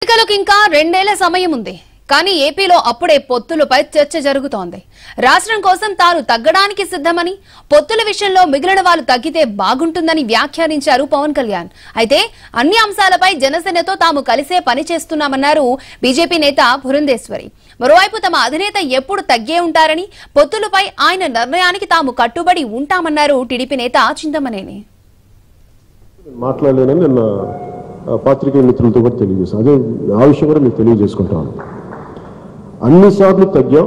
ఎన్నికలకు ఇంకా రెండేళ్ల సమయం ఉంది కానీ ఏపీలో అప్పుడే పొత్తులపై చర్చ జరుగుతోంది రాష్ట్రం కోసం తాను తగ్గడానికి సిద్ధమని పొత్తుల విషయంలో మిగిలిన వాళ్ళు తగ్గితే బాగుంటుందని వ్యాఖ్యానించారు పవన్ కళ్యాణ్ అయితే అన్ని అంశాలపై జనసేనతో తాము కలిసే పని చేస్తున్నామన్నారు బీజేపీ నేత పురంధేశ్వరి మరోవైపు తమ అధినేత ఎప్పుడు తగ్గే ఉంటారని పొత్తులపై ఆయన నిర్ణయానికి తాము కట్టుబడి ఉంటామన్నారు టీడీపీ నేత చింతమనేని మాట్లాడలేనని నిన్న ఆ, పాత్రికేయ మిత్రులతో కూడా తెలియజేశాను అదే ఆ విషయం కూడా మీకు తెలియజేసుకుంటాను అన్నిసార్లు తగ్గాం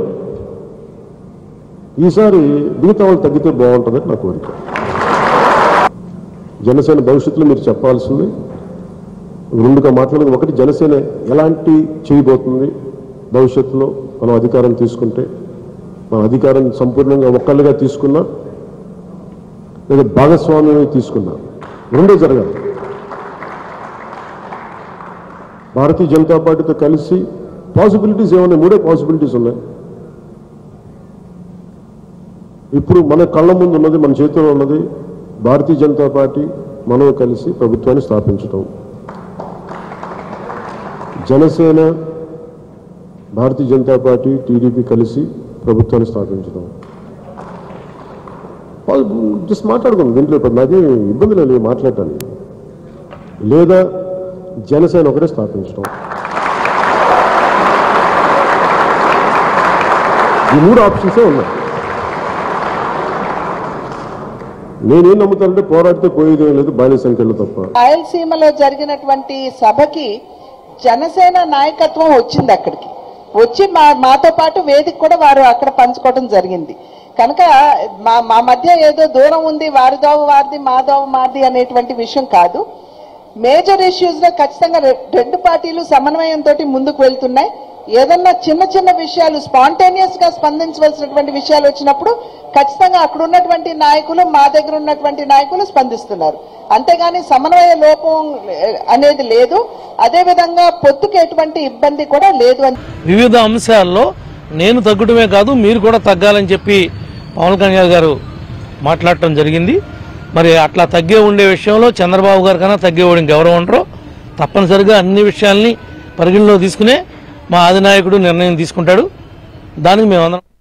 ఈసారి మిగతా వాళ్ళు తగ్గితే బాగుంటుందని నా కోరిక జనసేన భవిష్యత్తులో మీరు చెప్పాల్సింది రెండుగా మాట్లాడేది ఒకటి జనసేన ఎలాంటి చేయబోతుంది భవిష్యత్తులో మనం అధికారం తీసుకుంటే మనం అధికారం సంపూర్ణంగా ఒక్కళ్ళుగా తీసుకున్నా లేదా భాగస్వామ్యమే తీసుకున్నా రెండో జరగాలి భారతీయ జనతా పార్టీతో కలిసి పాసిబిలిటీస్ ఏమన్నా మూడే పాసిబిలిటీస్ ఉన్నాయి ఇప్పుడు మన కళ్ళ ముందు ఉన్నది మన చేతిలో ఉన్నది భారతీయ జనతా పార్టీ మనం కలిసి ప్రభుత్వాన్ని స్థాపించటం జనసేన భారతీయ జనతా పార్టీ టీడీపీ కలిసి ప్రభుత్వాన్ని స్థాపించడం జస్ట్ మాట్లాడుకుందాం దీంట్లో ఇప్పుడు నాకేం ఇబ్బంది లేదు మాట్లాడటానికి లేదా జనసేన ఒకటే స్థాపించడం ఈ మూడు ఆప్షన్సే ఉన్నాయి నేనేం నమ్ముతానంటే పోరాడితే పోయేదేం లేదు బాల్య సంఖ్యలో తప్ప రాయలసీమలో జరిగినటువంటి సభకి జనసేన నాయకత్వం వచ్చింది అక్కడికి వచ్చి మా మాతో పాటు వేదిక కూడా వారు అక్కడ పంచుకోవడం జరిగింది కనుక మా మా మధ్య ఏదో దూరం ఉంది వారి దోవ వారిది మా దోవ మాది అనేటువంటి విషయం కాదు మేజర్ ఇష్యూస్ లో ఖచ్చితంగా రె- రెండు పార్టీలు సమన్వయంతో ముందుకు వెళ్తున్నాయి ఏదన్నా చిన్న చిన్న విషయాలు స్పాంటేనియస్ గా స్పందించవలసినటువంటి విషయాలు వచ్చినప్పుడు ఖచ్చితంగా అక్కడ ఉన్నటువంటి నాయకులు మా దగ్గర ఉన్నటువంటి నాయకులు స్పందిస్తున్నారు అంతేగాని సమన్వయ లోపం ఏ, అనేది లేదు అదే విధంగా పొత్తుకు ఎటువంటి ఇబ్బంది కూడా లేదు అని వివిధ అంశాల్లో నేను తగ్గడమే కాదు మీరు కూడా తగ్గాలని చెప్పి పవన్ కళ్యాణ్ గారు మాట్లాడటం జరిగింది మరి అట్లా తగ్గే ఉండే విషయంలో చంద్రబాబు గారు కన్నా తగ్గేవాడు ఇంకెవరు ఉండరు తప్పనిసరిగా అన్ని విషయాల్ని పరిగణలో తీసుకునే మా అధినాయకుడు నిర్ణయం తీసుకుంటాడు దానికి మేమందరం